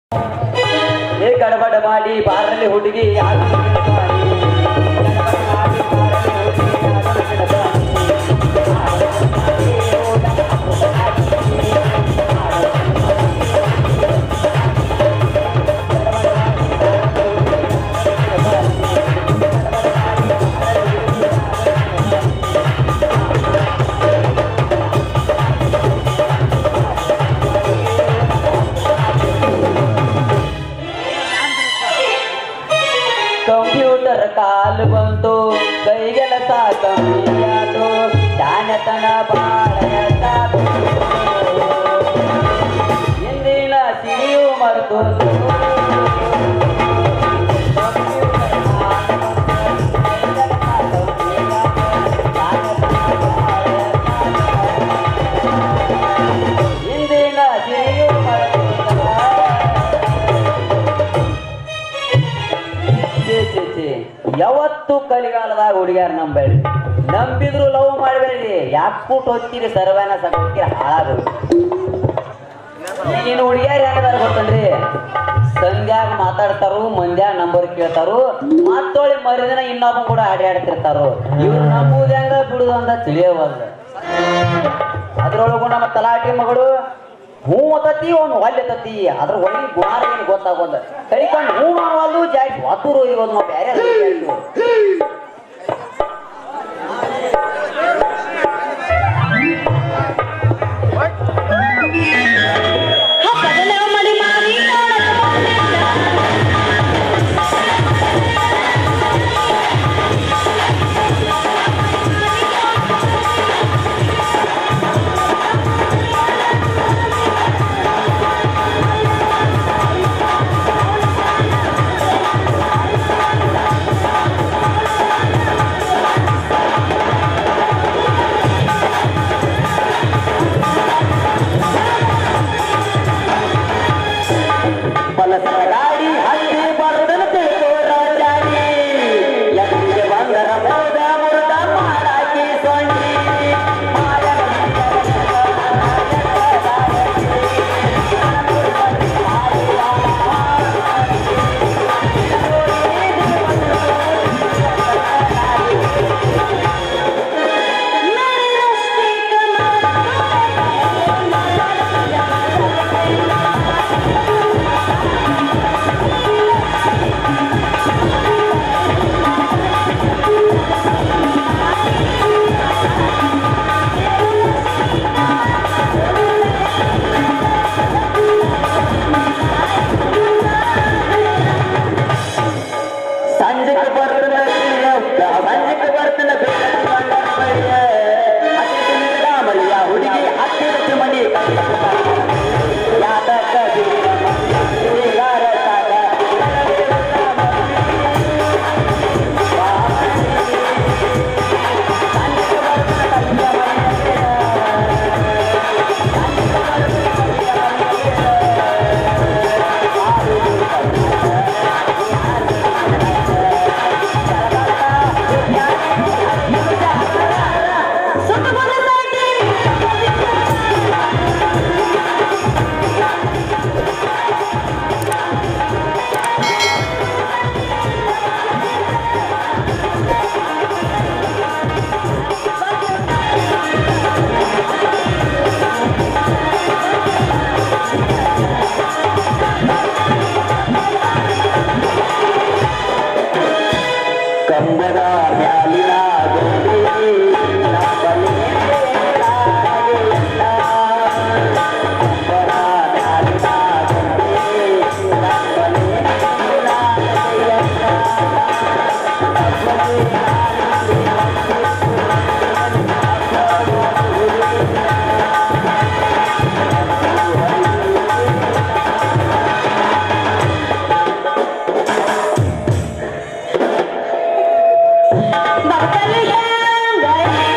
ಏ ಗಡಬಡ ಮಾಡಿ ಬಾರಲ್ಲಿ ಹುಡುಗಿ ಯಾರು ಹುಡುಗಿನ ಬಾರಿ. ಗಡಬಡ ಮಾಡಿ ಬಾರಲ್ಲಿ ಹುಡುಗಿ ಯಾರು ಹುಡುಗಿನ ಬಾರಿ. ಕಂಪ್ಯೂಟರ್ ಕಾಲು ಬಂತು ಕೈಗೆಲಸ ಕಮ್ಮಿಯಾತು ಜಾಣತನ ಬಾಳ ಹಿಂದಿನ ಸಿರಿಯು ಮರೆತು ಹಿಂದಿನ ಸಿರಿಯು ಮರೆತು ಛೇ, ಛೇ, ಛೇ. ಯಾವತ್ತು ಕಲಿಗಾಲದಾಗ ಹುಡುಗ್ಯಾರ ನಂಬೇಡಿ ನಂಬಿದ್ರು ಲವ್ ಮಾಡಬೇಡಿ ಯಾಕೂಟ್ ಹೊತ್ತೀರಿ ಸರ್ವನ ಸಕ್ಕಿರ ಹಾಳಾಗ ಈಗಿನ ಹುಡುಗ್ಯಾರ ಹೆಂಗದಾರ ಗೊತ್ತನ್ರಿ ಸಂಧ್ಯಾಗ ಮಾತಾಡ್ತಾರು ಮಂದ್ಯಾಗ ನಂಬರ್ ಕೇಳ್ತಾರು ಮತ್ತೊಳಿ ಮರಿದಿನ ಇನ್ನೊಬ್ಬ ಕೂಡ ಆಡ್ಯಾಡ್ತಿರ್ತಾರು ಇವ್ರು ನಂಬುದು ಹೆಂಗ ಬಿಡುದು ಅಂತ ತಿಳಿಯವಲ್ಲ ಅದ್ರೊಳಗು ನಮ್ಮ ತಲಾಟಿ ಮಗಳು ಹೂ ಒತ್ತತಿ ಅವ್ನು ಒಲ್ಲೆತತಿ ಅದ್ರ ಒಳಗೆ ಗುಣಾರ ಏನು ಗೊತ್ತಾಗೋದ ಕೈಕೊಂಡು ಹೂ ಅನ್ನೋದು ಜಾಸ್ತಿ ಒತ್ತೂರು ಇರೋದು ನಾವು ಬೇರೆ ಹಬ್ಬದ ಮಡಿ ಮಾರಿ ನೋಡಕ ಬಂದಿದ್ದ. ಪಲಸರ ಗಾಡಿ ಹತ್ತಿ ಬರುದನ ತಿಳ್ಕೋರ ಜಾಡಿ ಎಲ್ಲಿಗೆ ಬಂದರ ಮೋದ ಮುರುದ ಮಾಡಾಕಿ ಸೊಂಡಿ मेरे रस्ते का ಸಂಜೆಗೆ ಬರ್ತನ ಸಂಜೆಗೆ ಬರ್ತನ ಮರಿಯ ಹುಡುಗಿ ಹತ್ತಿರ ಮನಿ ಯಾತಕ ಬೀಗಾರ ಸಾಕ ಸುತ್ತ ಬಂದೈತಿ. ಕಂಬದ ಮ್ಯಾಲಿನ ಗೊಂಬೆ ನಮ್ಮಲ್ಲಿ ಕಂಬದ ಮ್ಯಾಲಿನ ಗೊಂಬೆ ನಮ್ಮಲ್ಲಿ ಬರ್ತಲಿ ಹೆಂಗ